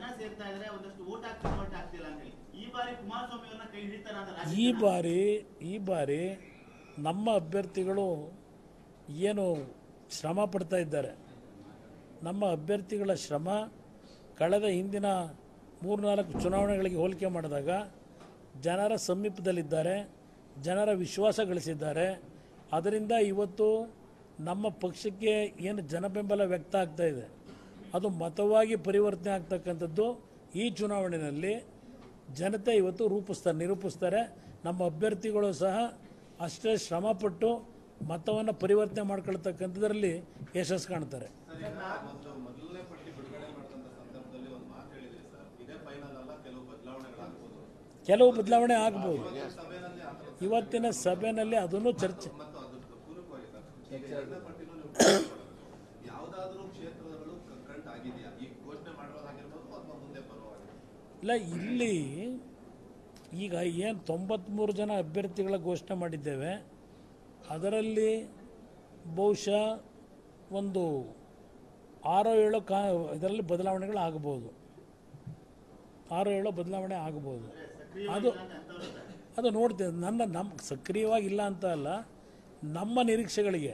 ಸೇರ್ತಾ ಇದ್ರೆ ಒಂದಷ್ಟು ಓಟ್ ಹಾಕ್ತಿ ಓಟ್ ಆಗ್ತಿಲ್ಲ ಅಂತ ಹೇಳಿ ಈ ಬಾರಿ ಕುಮಾರಸ್ವಾಮಿ ಅವ್ರನ್ನ ಕೈ ಹಿಡಿತಾರ ಅಂತ ರಾಜ್ಯ ಈ ಜನ? ಬಾರಿ ಈ ಬಾರಿ ನಮ್ಮ ಅಭ್ಯರ್ಥಿಗಳು ಏನು ಶ್ರಮ ಪಡ್ತಾ ಇದ್ದಾರೆ ನಮ್ಮ ಅಭ್ಯರ್ಥಿಗಳ ಶ್ರಮ ಕಳೆದ ಹಿಂದಿನ ಮೂರ್ನಾಲ್ಕು ಚುನಾವಣೆಗಳಿಗೆ ಹೋಲಿಕೆ ಮಾಡಿದಾಗ ಜನರ ಸಮೀಪದಲ್ಲಿದ್ದಾರೆ ಜನರ ವಿಶ್ವಾಸ ಗಳಿಸಿದ್ದಾರೆ ಅದರಿಂದ ಇವತ್ತು ನಮ್ಮ ಪಕ್ಷಕ್ಕೆ ಏನು ಜನಬೆಂಬಲ ವ್ಯಕ್ತ ಆಗ್ತಾ ಇದೆ ಅದು ಮತವಾಗಿ ಪರಿವರ್ತನೆ ಆಗ್ತಕ್ಕಂಥದ್ದು ಈ ಚುನಾವಣೆಯಲ್ಲಿ ಜನತೆ ಇವತ್ತು ರೂಪಿಸ್ತಾರೆ ನಿರೂಪಿಸ್ತಾರೆ ನಮ್ಮ ಅಭ್ಯರ್ಥಿಗಳು ಸಹ ಅಷ್ಟೇ ಶ್ರಮಪಟ್ಟು ಮತವನ್ನು ಪರಿವರ್ತನೆ ಮಾಡ್ಕೊಳ್ತಕ್ಕಂಥದ್ರಲ್ಲಿ ಯಶಸ್ಸು ಕಾಣ್ತಾರೆ ಒಂದು ಮೊದಲನೇ ಪಟ್ಟಿ ಬಿಡುಗಡೆ ಮಾಡಿದಂತ ಸಂದರ್ಭದಲ್ಲಿ ಒಂದು ಮಾತು ಹೇಳಿದ್ರಿ ಸರ್ ಇದೇ ಫೈನಲ್ ಅಲ್ಲ ಕೆಲವು ಬದಲಾವಣೆಗಳಾಗ್ಬೋದು ಕೆಲವು ಬದಲಾವಣೆ ಆಗ್ಬೋದು ಇವತ್ತಿನ ಸಭೆಯಲ್ಲಿ ಆ ಥರ ಇವತ್ತಿನ ಸಭೆಯಲ್ಲಿ ಅದನ್ನು ಚರ್ಚೆ ಮತ್ತು ಅದ್ರ ಪೂರಕವಾಗಿ ಸರ್ ಈಗ ಎರಡನೇ ಪಟ್ಟಿನೂ ನೀವು ಯಾವುದಾದ್ರೂ ಕ್ಷೇತ್ರಗಳು ಕಂಕಂಟ್ ಆಗಿದೆಯಾ ಈಗ ಘೋಷಣೆ ಮಾಡೋದಾಗಿರ್ಬೋದು ಅಥವಾ ಮುಂದೆ ಬರುವಾಗ ಇಲ್ಲ ಇಲ್ಲಿ ಈಗ ಏನು ತೊಂಬತ್ತ್ಮೂರು ಜನ ಅಭ್ಯರ್ಥಿಗಳ ಘೋಷಣೆ ಮಾಡಿದ್ದೇವೆ ಅದರಲ್ಲಿ ಬಹುಶಃ ಒಂದು ಆರೋ ಏಳೋ ಕಾ ಇದರಲ್ಲಿ ಬದಲಾವಣೆಗಳು ಆಗ್ಬೋದು ಆರೋ ಏಳೋ ಬದಲಾವಣೆ ಆಗ್ಬೋದು ಅದು ಅದು ನೋಡ್ತೇವೆ ನನ್ನ ನಮ್ಮ ಸಕ್ರಿಯವಾಗಿಲ್ಲ ಅಂತ ಅಲ್ಲ ನಮ್ಮ ನಿರೀಕ್ಷೆಗಳಿಗೆ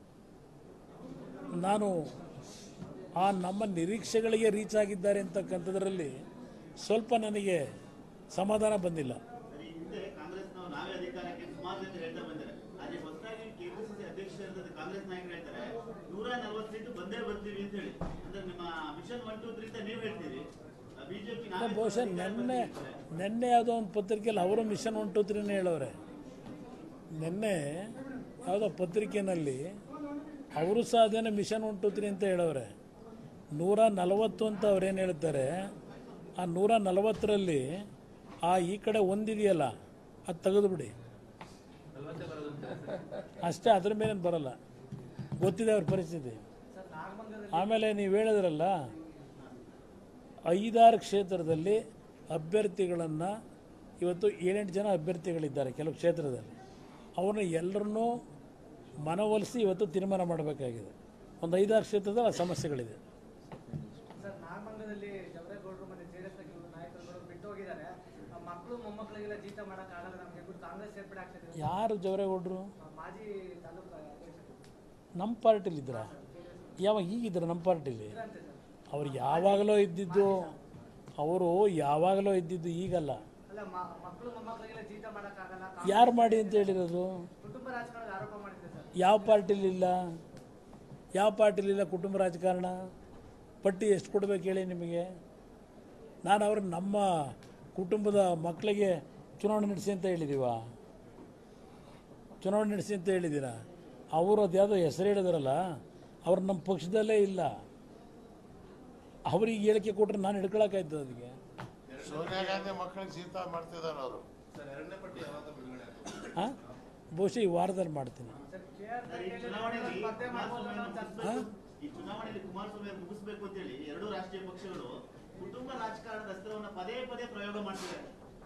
ನಾನು ಆ ನಮ್ಮ ನಿರೀಕ್ಷೆಗಳಿಗೆ ರೀಚ್ ಆಗಿದ್ದಾರೆ ಅಂತಕ್ಕಂಥದ್ರಲ್ಲಿ ಸ್ವಲ್ಪ ನನಗೆ ಸಮಾಧಾನ ಬಂದಿಲ್ಲ ಸರಿ, ಹಿಂದೆ ಕಾಂಗ್ರೆಸ್ನವರು ನಾವೇ ಅಧಿಕಾರಕ್ಕೆ ಸುಮಾರು ಜನ ಹೇಳ್ತಾ ಬಂದಿದ್ದಾರೆ ಆದ್ರೆ ಹೊಸದಾಗಿ ಕೆಪಿಸಿಸಿ ಅಧ್ಯಕ್ಷರಾದ ಕಾಂಗ್ರೆಸ್ ನಾಯಕರು ಹೇಳ್ತಾರೆ ನೂರ ನಲ್ವತ್ತು ಸೀಟು ಬಂದೇ ಬರ್ತೀವಿ ಅಂತ ಹೇಳಿ ಅಂದ್ರೆ ನಿಮ್ಮ ಮಿಷನ್ ಒನ್ ಟೂ ತ್ರೀ ಅಂತ ನೀವು ಹೇಳ್ತೀರಿ ಬಿಜೆಪಿ ಅಲ್ಲ, ಬಹುಶಃ ನೆನ್ನೆ ನೆನ್ನೆ ಯಾವುದೋ ಒಂದು ಪತ್ರಿಕೆಯಲ್ಲಿ ಅವರು ಮಿಷನ್ ಒನ್ ಟು ತ್ರೀನೇ ಹೇಳೋರೆ ನಿನ್ನೆ ಯಾವುದೋ ಪತ್ರಿಕೆಯಲ್ಲಿ ಅವರು ಸಹ ಅದೇನೋ ಮಿಷನ್ ಒನ್ ಟು ತ್ರೀ ಅಂತ ಹೇಳೋರೆ ನೂರ ನಲವತ್ತು ಅಂತ ಅವ್ರೇನು ಹೇಳ್ತಾರೆ ಆ ನೂರ ನಲವತ್ತರಲ್ಲಿ ಆ ಈ ಕಡೆ ಒಂದಿದೆಯಲ್ಲ ಅದು ತೆಗೆದುಬಿಡಿ ಅಷ್ಟೇ ಅದ್ರ ಮೇಲೇನು ಬರಲ್ಲ ಗೊತ್ತಿದೆ ಅವ್ರ ಪರಿಸ್ಥಿತಿ ಆಮೇಲೆ ನೀವು ಹೇಳಿದ್ರಲ್ಲ ಐದಾರು ಕ್ಷೇತ್ರದಲ್ಲಿ ಅಭ್ಯರ್ಥಿಗಳನ್ನು ಇವತ್ತು ಏಳೆಂಟು ಜನ ಅಭ್ಯರ್ಥಿಗಳಿದ್ದಾರೆ ಕೆಲವು ಕ್ಷೇತ್ರದಲ್ಲಿ ಅವ್ರನ್ನ ಎಲ್ಲರನ್ನೂ ಮನವೊಲಿಸಿ ಇವತ್ತು ತೀರ್ಮಾನ ಮಾಡಬೇಕಾಗಿದೆ ಒಂದು ಐದಾರು ಕ್ಷೇತ್ರದಲ್ಲಿ ಆ ಸಮಸ್ಯೆಗಳಿದೆ ಸರ್ ನಾಗಮಂಗಲದಲ್ಲಿ ಜವರೇಗೌಡರು ಮತ್ತೆ ಜೆಡಿಎಸ್ ನಾಯಕರುಗಳು ಬಿಟ್ಟು ಹೋಗಿದ್ದಾರೆ ಆ ಮಕ್ಕಳು ಮೊಮ್ಮಕ್ಕಳಿಗೆಲ್ಲ ಜೀತ ಮಾಡಕ್ ಆಗಲ್ಲ ನಮ್ಗೆ ಬಿಟ್ಟು ಕಾಂಗ್ರೆಸ್ ಸೇರ್ಪಡೆ ಆಗ್ತದೆ ಯಾರು ಜವರೇಗೌಡರು ಮಾಜಿ ತಾಲೂಕು ಅಧ್ಯಕ್ಷರು ನಮ್ಮ ಪಾರ್ಟಿಲಿದ್ರ ಯಾವಾಗ ಈಗಿದ್ರು ನಮ್ಮ ಪಾರ್ಟಿಲಿ ಅಂತೆ ಸರ್ ಅವ್ರು ಯಾವಾಗಲೋ ಇದ್ದಿದ್ದು ಅವರು ಯಾವಾಗಲೋ ಇದ್ದಿದ್ದು ಈಗಲ್ಲ ಅಲ್ಲ ಮ- ಮಕ್ಕಳು ಮೊಮ್ಮಕ್ಕಳಿಗೆಲ್ಲ ಜೀತ ಮಾಡಕ್ ಆಗಲ್ಲ ಯಾರು ಮಾಡಿ ಅಂತ ಹೇಳಿರೋದು ಕುಟುಂಬ ರಾಜಕಾರಣದ ಆರೋಪ ಮಾಡಿದೆ ಸರ್ ಯಾವ ಪಾರ್ಟಿಲಿಲ್ಲ ಯಾವ ಪಾರ್ಟಿಲಿಲ್ಲ ಕುಟುಂಬ ರಾಜಕಾರಣ ಪಟ್ಟಿ ಎಷ್ಟು ಕೊಡ್ಬೇಕು ಹೇಳಿ ನಿಮಗೆ ನಾನು ಅವ್ರ ನಮ್ಮ ಕುಟುಂಬದ ಮಕ್ಕಳಿಗೆ ಚುನಾವಣೆ ನಡೆಸಿ ಅಂತ ಹೇಳಿದೀವ ಚುನಾವಣೆ ನಡೆಸಿ ಅಂತ ಹೇಳಿದ್ದೀರಾ ಅವರು ಅದು ಯಾವುದೋ ಹೆಸರು ಹೇಳಿದಾರಲ್ಲ ಅವ್ರು ನಮ್ಮ ಪಕ್ಷದಲ್ಲೇ ಇಲ್ಲ ಅವ್ರಿಗೆ ಹೇಳಿಕೆ ಕೊಟ್ಟರೆ ನಾನು ಹಿಡ್ಕೊಳಕ್ಕಾಯ್ತು ಅದಕ್ಕೆ ಸೋನಿಯಾ ಗಾಂಧಿ ಮಕ್ಕಳಿಗೆ ಜೀತ ಮಾಡ್ತಿದ್ದಾರೆ ಅವರು ಸರ್ ಎರಡನೇ ಪಟ್ಟಿ ಯಾವಾಗ ಬಿಡುಗಡೆ ಆಗ್ತದೆ ಹಾಂ ಬಹುಶಃ ಈ ವಾರದಲ್ಲಿ ಮಾಡ್ತೀನಿ ಸರ್ ಕೆ ಆರ್ ಸರ್, ಈ ಚುನಾವಣೆಯಲ್ಲಿ ಸ್ಪರ್ಧೆ ಮಾಡ್ಬೋದು ಅನ್ನೋ ಒಂದು ಕುಮಾರಸ್ವಾಮಿ ಈ ಚುನಾವಣೆಯಲ್ಲಿ ಕುಮಾರಸ್ವಾಮಿ ಅವರು ಮುಗಿಸ್ಬೇಕು ಅಂತ ಹೇಳಿ ಎರಡೂ ರಾಷ್ಟ್ರೀಯ ಪಕ್ಷಗಳು ಕುಟುಂಬ ರಾಜಕಾರಣದ ಅಸ್ತ್ರವನ್ನ ಪದೇ ಪದೇ ಪ್ರಯೋಗ ಮಾಡ್ತಿದ್ದಾರೆ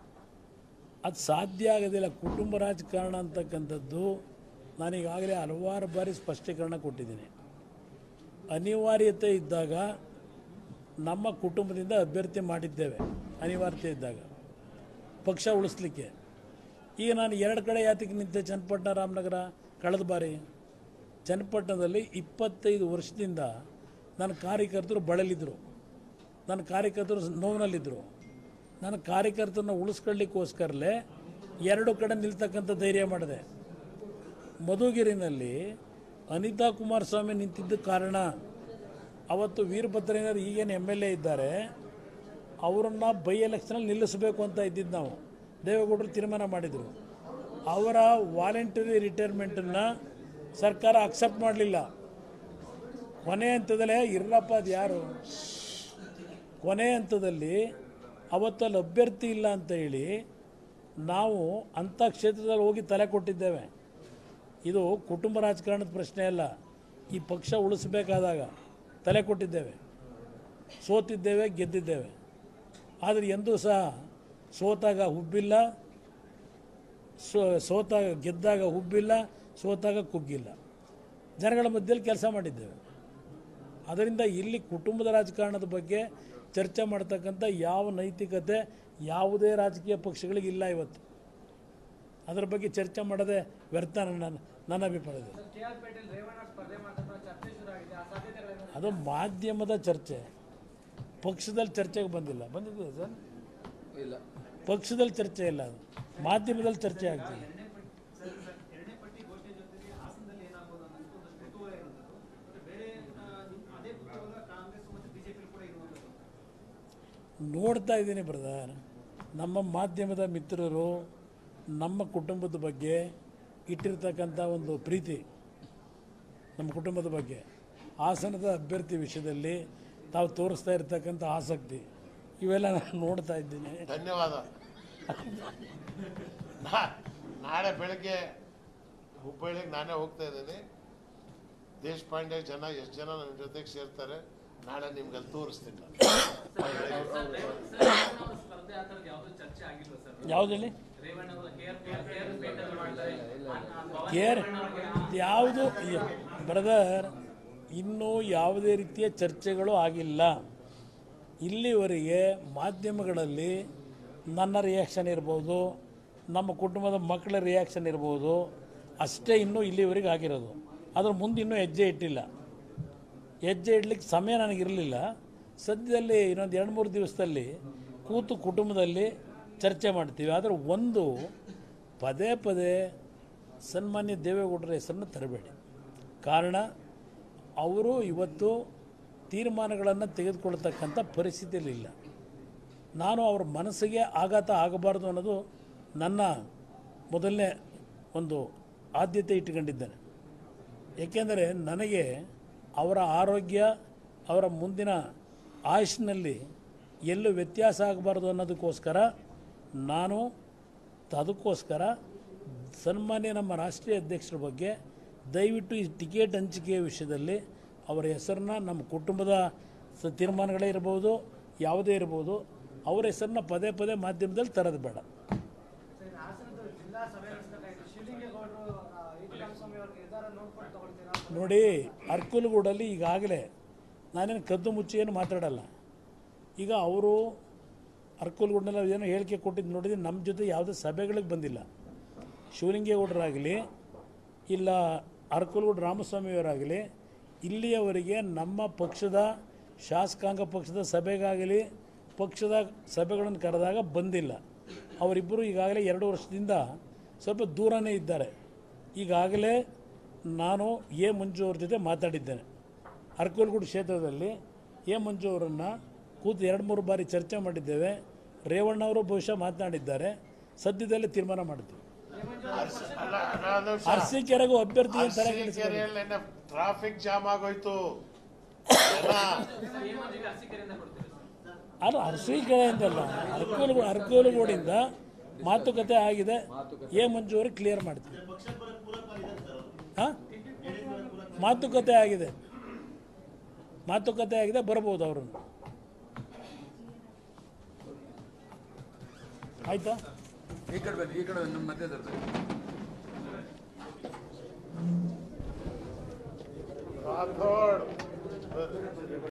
ಅದು ಸಾಧ್ಯ ಆಗೋದಿಲ್ಲ ಕುಟುಂಬ ರಾಜಕಾರಣ ಅಂತಕ್ಕಂಥದ್ದು ನಾನೀಗಾಗಲೇ ಹಲವಾರು ಬಾರಿ ಸ್ಪಷ್ಟೀಕರಣ ಕೊಟ್ಟಿದ್ದೀನಿ ಅನಿವಾರ್ಯತೆ ಇದ್ದಾಗ ನಮ್ಮ ಕುಟುಂಬದಿಂದ ಅಭ್ಯರ್ಥಿ ಮಾಡಿದ್ದೇವೆ ಅನಿವಾರ್ಯತೆ ಇದ್ದಾಗ ಪಕ್ಷ ಉಳಿಸ್ಲಿಕ್ಕೆ ಈಗ ನಾನು ಎರಡು ಕಡೆ ಯಾತಕ್ಕೆ ನಿಂತೆ ಚನ್ನಪಟ್ಟಣ ರಾಮನಗರ ಕಳೆದ ಬಾರಿ ಚನ್ನಪಟ್ಟಣದಲ್ಲಿ ಇಪ್ಪತ್ತೈದು ವರ್ಷದಿಂದ ನನ್ನ ಕಾರ್ಯಕರ್ತರು ಬಳಲಿದ್ರು ನನ್ನ ಕಾರ್ಯಕರ್ತರು ನೋವಿನಲ್ಲಿದ್ದರು ನನ್ನ ಕಾರ್ಯಕರ್ತರನ್ನ ಉಳಿಸ್ಕೊಳ್ಳಿಕ್ಕೋಸ್ಕರಲೇ ಎರಡು ಕಡೆ ನಿಲ್ತಕ್ಕಂಥ ಧೈರ್ಯ ಮಾಡಿದೆ ಮಧುಗಿರಿನಲ್ಲಿ ಅನಿತಾ ಕುಮಾರಸ್ವಾಮಿ ನಿಂತಿದ್ದ ಕಾರಣ ಅವತ್ತು ವೀರಭದ್ರಯ್ಯನವರು ಈಗೇನು ಎಮ್ ಎಲ್ ಎ ಇದ್ದಾರೆ ಅವರನ್ನು ಬೈ ಎಲೆಕ್ಷನಲ್ಲಿ ನಿಲ್ಲಿಸಬೇಕು ಅಂತ ಇದ್ದಿದ್ದು ನಾವು ದೇವೇಗೌಡರು ತೀರ್ಮಾನ ಮಾಡಿದರು ಅವರ ವಾಲಂಟರಿ ರಿಟೈರ್ಮೆಂಟನ್ನು ಸರ್ಕಾರ ಅಕ್ಸೆಪ್ಟ್ ಮಾಡಲಿಲ್ಲ ಕೊನೆ ಹಂತದಲ್ಲೇ ಇರ್ರಪ್ಪ ಅದು ಯಾರು ಕೊನೆ ಹಂತದಲ್ಲಿ ಅವತ್ತು ಅಲ್ಲಿ ಅಭ್ಯರ್ಥಿ ಇಲ್ಲ ಅಂತ ಹೇಳಿ ನಾವು ಅಂಥ ಕ್ಷೇತ್ರದಲ್ಲಿ ಹೋಗಿ ತಲೆ ಕೊಟ್ಟಿದ್ದೇವೆ ಇದು ಕುಟುಂಬ ರಾಜಕಾರಣದ ಪ್ರಶ್ನೆ ಅಲ್ಲ ಈ ಪಕ್ಷ ಉಳಿಸಬೇಕಾದಾಗ ತಲೆ ಕೊಟ್ಟಿದ್ದೇವೆ ಸೋತಿದ್ದೇವೆ ಗೆದ್ದಿದ್ದೇವೆ ಆದರೆ ಎಂದೂ ಸಹ ಸೋತಾಗ ಹುಬ್ಬಿಲ್ಲ ಸೋ ಸೋತಾಗ ಗೆದ್ದಾಗ ಹುಬ್ಬಿಲ್ಲ ಸೋತಾಗ ಕುಗ್ಗಿಲ್ಲ ಜನಗಳ ಮಧ್ಯದಲ್ಲಿ ಕೆಲಸ ಮಾಡಿದ್ದೇವೆ ಅದರಿಂದ ಇಲ್ಲಿ ಕುಟುಂಬದ ರಾಜಕಾರಣದ ಬಗ್ಗೆ ಚರ್ಚೆ ಮಾಡ್ತಕ್ಕಂಥ ಯಾವ ನೈತಿಕತೆ ಯಾವುದೇ ರಾಜಕೀಯ ಪಕ್ಷಗಳಿಗೆ ಇಲ್ಲ ಇವತ್ತು ಅದರ ಬಗ್ಗೆ ಚರ್ಚೆ ಮಾಡೋದೇ ವ್ಯರ್ಥ ನನ್ನ ನನ್ನ ಅಭಿಪ್ರಾಯದಲ್ಲಿ ಸರ್ ಕೆ ಆರ್ ಪೇಟೆಲ್ ರೇವಣ್ಣ ಸ್ಪರ್ಧೆ ಮಾಡ್ತಾ ಚರ್ಚೆ ಶುರು ಆಗಿದೆ ಆ ಸಾಧ್ಯತೆಗಳೇನು ಅದು ಮಾಧ್ಯಮದ ಚರ್ಚೆ ಪಕ್ಷದಲ್ಲಿ ಚರ್ಚೆಗೆ ಬಂದಿಲ್ಲ ಬಂದಿದೆ ಸರ್ ಇಲ್ಲ ಪಕ್ಷದಲ್ಲಿ ಚರ್ಚೆ ಇಲ್ಲ ಅದು ಮಾಧ್ಯಮದಲ್ಲಿ ಚರ್ಚೆ ಆಗ್ತಿದೆ ಎರಡನೇ ಪಟ್ಟಿ ಸರ್ ಸರ್ ಎರಡನೇ ಪಟ್ಟಿ ಘೋಷಣೆ ಜೊತೆಗೆ ಹಾಸನದಲ್ಲಿ ಏನಾಗ್ಬೋದು ಅನ್ನೋದು ಒಂದಷ್ಟು ಕುತೂಹಲ ಇರುವಂಥದ್ದು ಮತ್ತೆ ಬೇರೆ ಆ, ನಿಮ್- ಅದೇ ಕುತೂಹಲ ಕಾಂಗ್ರೆಸ್ ಮತ್ತು ಬಿಜೆಪಿ ಕೂಡ ಇರುವಂಥದ್ದು ನೋಡ್ತಾ ಇದ್ದೀನಿ ಬ್ರದರ್ ನಮ್ಮ ಮಾಧ್ಯಮದ ಮಿತ್ರರು ನಮ್ಮ ಕುಟುಂಬದ ಬಗ್ಗೆ ಇಟ್ಟಿರ್ತಕ್ಕಂಥ ಒಂದು ಪ್ರೀತಿ ನಮ್ಮ ಕುಟುಂಬದ ಬಗ್ಗೆ ಹಾಸನದ ಅಭ್ಯರ್ಥಿ ವಿಷಯದಲ್ಲಿ ತಾವು ತೋರಿಸ್ತಾ ಇರ್ತಕ್ಕಂಥ ಆಸಕ್ತಿ ಇವೆಲ್ಲ ನಾನು ನೋಡ್ತಾ ಇದ್ದೀನಿ ಧನ್ಯವಾದ ನಾ- ನಾಳೆ ಬೆಳಗ್ಗೆ ಹುಬ್ಬಳ್ಳಿಗೆ ನಾನೇ ಹೋಗ್ತಾ ಇದ್ದೀನಿ ದೇಶಪಾಂಡೆ ಜನ ಎಷ್ಟು ಜನ ನನ್ನ ಜೊತೆಗೆ ಸೇರ್ತಾರೆ ನಾಳೆ ನಿಮ್ಗೆ ಅಲ್ಲಿ ತೋರಿಸ್ತೀನಿ ನಾನು. ಸ್ಪರ್ಧೆ ಆ ಥರದ್ದು ಯಾವುದೂ ಚರ್ಚೆ ಆಗಿಲ್ವಾ ಸರ್ ಯಾವ್ದು ಹೇಳಿ ರೇವಣ್ಣ ಅವರು ಕೇರ್ ಕೇರ್ ಪೇಟೆಲ್ ಮಾಡ್ತಾರೆ ಭವಾನಿ ಕೇರ್ ರೇವಣ್ಣ ಅವ್ರಿಗೆ ಯಾವುದು ಬ್ರದರ್ ಇನ್ನೂ ಯಾವುದೇ ರೀತಿಯ ಚರ್ಚೆಗಳು ಆಗಿಲ್ಲ ಇಲ್ಲಿವರೆಗೆ ಮಾಧ್ಯಮಗಳಲ್ಲಿ ನನ್ನ ರಿಯಾಕ್ಷನ್ ಇರ್ಬೋದು ನಮ್ಮ ಕುಟುಂಬದ ಮಕ್ಕಳ ರಿಯಾಕ್ಷನ್ ಇರ್ಬೋದು ಅಷ್ಟೇ ಇನ್ನೂ ಇಲ್ಲಿವರೆಗೆ ಆಗಿರೋದು ಅದ್ರ ಮುಂದೆ ಇನ್ನೂ ಹೆಜ್ಜೆ ಇಟ್ಟಿಲ್ಲ ಹೆಜ್ಜೆ ಇಡ್ಲಿಕ್ಕೆ ಸಮಯ ನನಗಿರಲಿಲ್ಲ ಸದ್ಯದಲ್ಲಿ ಇನ್ನೊಂದು ಎರಡು ಮೂರು ದಿವಸದಲ್ಲಿ ಕೂತು ಕುಟುಂಬದಲ್ಲಿ ಚರ್ಚೆ ಮಾಡ್ತೀವಿ ಆದರೆ ಒಂದು ಪದೇ ಪದೇ ಸನ್ಮಾನ್ಯ ದೇವೇಗೌಡರ ಹೆಸರನ್ನು ತರಬೇಡಿ ಕಾರಣ ಅವರು ಇವತ್ತು ತೀರ್ಮಾನಗಳನ್ನು ತೆಗೆದುಕೊಳ್ತಕ್ಕಂಥ ಪರಿಸ್ಥಿತಿಯಲ್ಲಿ ಇಲ್ಲ ನಾನು ಅವ್ರ ಮನಸ್ಸಿಗೆ ಆಘಾತ ಆಗಬಾರ್ದು ಅನ್ನೋದು ನನ್ನ ಮೊದಲನೇ ಒಂದು ಆದ್ಯತೆ ಇಟ್ಟುಕೊಂಡಿದ್ದೇನೆ ಏಕೆಂದರೆ ನನಗೆ ಅವರ ಆರೋಗ್ಯ ಅವರ ಮುಂದಿನ ಆಯುಷ್ನಲ್ಲಿ ಎಲ್ಲೂ ವ್ಯತ್ಯಾಸ ಆಗಬಾರ್ದು ಅನ್ನೋದಕ್ಕೋಸ್ಕರ ನಾನು ಅದಕ್ಕೋಸ್ಕರ ಸನ್ಮಾನ್ಯ ನಮ್ಮ ರಾಷ್ಟ್ರೀಯ ಅಧ್ಯಕ್ಷರ ಬಗ್ಗೆ ದಯವಿಟ್ಟು ಈ ಟಿಕೆಟ್ ಹಂಚಿಕೆಯ ವಿಷಯದಲ್ಲಿ ಅವರ ಹೆಸರನ್ನ ನಮ್ಮ ಕುಟುಂಬದ ಸ- ತೀರ್ಮಾನಗಳೇ ಇರ್ಬೋದು ಯಾವುದೇ ಇರ್ಬೋದು ಅವರ ಹೆಸರನ್ನ ಪದೇ ಪದೇ ಮಾಧ್ಯಮದಲ್ಲಿ ತರೋದು ಬೇಡ ಸರ್ ಇನ್ನು ಹಾಸನದ ಜಿಲ್ಲಾ ಸಭೆ ನಡೆಸಬೇಕಾಗಿತ್ತು ಶಿವಲಿಂಗೇಗೌಡರು ಇ ಟಿ ರಾಮಸ್ವಾಮಿ ಅವ್ರ ನಿರ್ಧಾರ ನೋಡ್ಕೊಂಡು ತಗೊಳ್ತೀರಾ ನೋಡಿ ಅರ್ಕುಲ್ಗೂಡಲ್ಲಿ ಈಗಾಗಲೇ ನಾನೇನು ಕದ್ದು ಮುಚ್ಚಿ ಏನು ಮಾತಾಡಲ್ಲ ಈಗ ಅವರು ಅರ್ಕುಲ್ಗೂಡನಲ್ಲಿ ಏನೋ ಹೇಳಿಕೆ ಕೊಟ್ಟಿದ್ದು ನೋಡಿದ್ರೆ ನಮ್ಮ ಜೊತೆ ಯಾವುದೇ ಸಭೆಗಳಿಗೆ ಬಂದಿಲ್ಲ ಶಿವಲಿಂಗೇಗೌಡರಾಗಲಿ ಇಲ್ಲ ಅರ್ಕುಲ್ಗೂಡ ರಾಮಸ್ವಾಮಿಯವರಾಗಲಿ ಇಲ್ಲಿಯವರೆಗೆ ನಮ್ಮ ಪಕ್ಷದ ಶಾಸಕಾಂಗ ಪಕ್ಷದ ಸಭೆಗಾಗಲಿ ಪಕ್ಷದ ಸಭೆಗಳನ್ನು ಕರೆದಾಗ ಬಂದಿಲ್ಲ ಅವರಿಬ್ಬರು ಈಗಾಗಲೇ ಎರಡು ವರ್ಷದಿಂದ ಸ್ವಲ್ಪ ದೂರನೇ ಇದ್ದಾರೆ ಈಗಾಗಲೇ ನಾನು ಎ ಮಂಜು ಅವ್ರ ಜೊತೆ ಮಾತಾಡಿದ್ದೇನೆ ಅರ್ಕಲ್ಗೂಡು ಕ್ಷೇತ್ರದಲ್ಲಿ ಎ ಮಂಜು ಅವರನ್ನು ಕೂತು ಎರಡು ಮೂರು ಬಾರಿ ಚರ್ಚೆ ಮಾಡಿದ್ದೇವೆ ರೇವಣ್ಣ ಅವರು ಬಹುಶಃ ಮಾತನಾಡಿದ್ದಾರೆ ಸದ್ಯದಲ್ಲೇ ತೀರ್ಮಾನ ಮಾಡ್ತೀವಿ ಅಲ್ಲ ಅಲ್ಲ, ಒಂದು ನಿಮಿಷ. ಅರಸೀಕೆರೆಗೂ ಅಭ್ಯರ್ಥಿ ಅಂತ ಅರಸೀಕೆರೆಯಲ್ಲಿ ಟ್ರಾಫಿಕ್ ಜಾಮ್ ಆಗೋಯ್ತು ಜನ ಹೇಮಾಜಿಗೆ ಅರಸೀಕೆರೆಯಿಂದ ಕೊಡ್ತೀರಾ ಸರ್ ಅದು ಅರಸೀಕೆರೆಯಿಂದಲ್ಲ ಅರ್ಕೋಲು ಅರ್ಕೋಲುಗೋಡಿಂದ ಮಾತುಕತೆ ಆಗಿದೆ ಎ ಮಂಜು ಅವ್ರಿಗೆ ಕ್ಲಿಯರ್ ಮಾಡ್ತೀವಿ ಪಕ್ಷ ಪೂರಕ ಪೂರಕವಾಗಿದ್ದಾರೆ ಸರ್ ಅವರು ಹಾಂ ಮಾತುಕತೆ ಆಗಿದೆ ಮಾತುಕತೆ ಆಗಿದೆ ಬರ್ಬೋದು ಅವ್ರನ್ನು ಆಯ್ತಾ ಈ ಕಡೆ ಬನ್ನಿ ಈ ಕಡೆ ನಮ್ಮ ಮಧ್ಯದಲ್ಲಿ ರಾಥೋಡ್